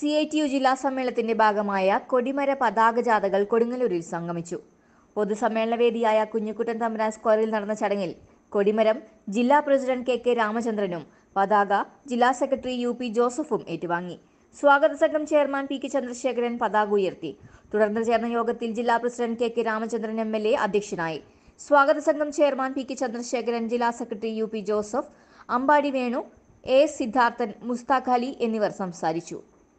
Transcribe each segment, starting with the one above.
C I T U ജില്ലാ സമ്മേളനത്തിന്റെ ഭാഗമായ കൊടിമര പതാക ജാഥകൾ കൊടുങ്ങല്ലൂരിൽ സംഗമിച്ചു പൊതുസമ്മേളന വേദിയായ കുഞ്ഞുകുട്ടൻ തമ്പുരാൻ സ്ക്വയറിൽ നടന്ന ചടങ്ങിൽ കൊടിമരം ജില്ലാ പ്രസിഡന്റ് കെ കെ രാമചന്ദ്രനും പതാക ജില്ലാ സെക്രട്ടറി യു പി ജോസഫും ഏറ്റുവാങ്ങി സ്വാഗത സംഘം ചെയർമാൻ പി കെ ചന്ദ്രശേഖരൻ പതാക ഉയർത്തി തുടർന്ന് ചേർന്ന യോഗത്തിൽ ജില്ലാ president K K Ramachandran M L A അധ്യക്ഷനായി സ്വാഗത സംഘം ചെയർമാൻ പി കെ ചന്ദ്രശേഖരൻ ജില്ലാ secretary U P Joseph Ambadi Venu A Siddharthan Mustaq Ali എന്നിവർ സംസാരിച്ചു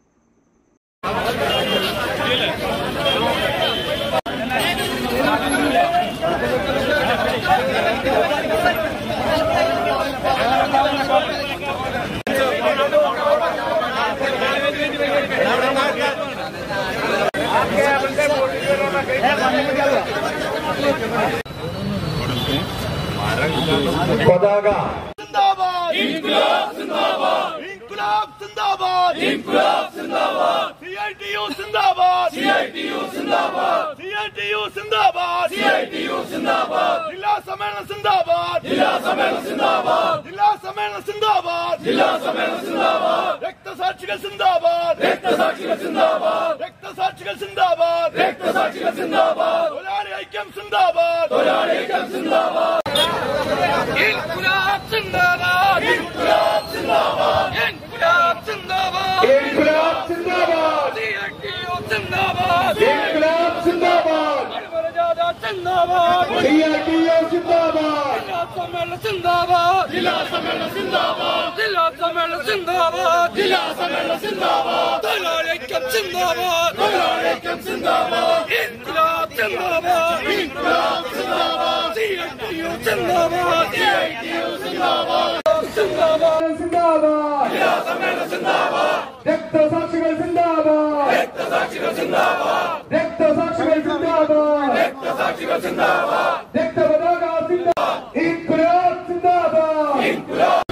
പതാക जिंदाबाद इंकलाब जिंदाबाद इंकलाब जिंदाबाद इंकलाब जिंदाबाद सीआईटीयू जिंदाबाद सीआईटीयू जिंदाबाद सीआईटीयू जिंदाबाद सीआईटीयू जिंदाबाद जिला सम्मेलन जिंदाबाद जिला सम्मेलन जिंदाबाद जिला सम्मेलन जिंदाबाद जिला सम्मेलन जिंदाबाद രക്തസാക്ഷികൾ സിന്ദാബാദ് രക്തസാക്ഷികൾ സിന്ദാബാദ് രക്തസാക്ഷികൾ സിന്ദാബാദ് രക്തസാക്ഷികൾ സിന്ദാബാദ് തൊഴിലാളി ഐക്യം സിന്ദാബാദ് തൊഴിലാളി ഐക്യം സിന്ദാബാദ് ഇൻകുലാബ് സിന്ദാബാദ് ഇൻകുലാബ് സിന്ദാബാദ് ഇൻകുലാബ് സിന്ദാബാദ് ഇൻക്ലാബ് സിന്ദാബാദ് സിഐടിയു സിന്ദാബാദ് ഇൻക്ലാബ് സിന്ദാബാദ് അൽവരജാദ സിന്ദാബാദ് സിആർടിഒ സിന്ദാബാദ് ജില്ലാ സമ്മേളന സിന്ദാബാദ് ജില്ലാ സമ്മേളന സിന്ദാബാദ് ജില്ലാ സമ്മേളന സിന്ദാബാദ് ജില്ലാ സമ്മേളന സിന്ദാബാദ് തൊഴിലാളിക്കം സിന്ദാബാദ് തൊഴിലാളിക്കം സിന്ദാബാദ് ഇൻകുലാബ് സിന്ദാബാദ് ഇൻകുലാബ് സിന്ദാബാദ് സിഐടിയു സിന്ദാബാദ് സിഐടിയു സിന്ദാബാദ് സിന്ദാബാദ് സിന്ദാബാദ് രക്തസാക്ഷികൾ സിന്ദാബാദ് രക്തസാക്ഷികൾ സിന്ദാബാദ് രക്തസാക്ഷികൾ സിന്ദാബാദ് രക്തപതാക സിന്ദാബാദ് ഇൻക്ലാബ് സിന്ദാബാദ്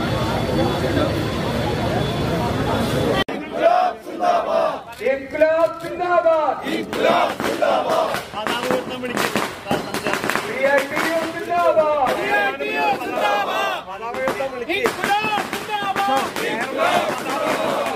ഇൻക്ലാബ് സിന്ദാബാദ് സിഐടിഒ സിന്ദാബാദ് ഇൻകുലാബ് സിന്ദാബാദ്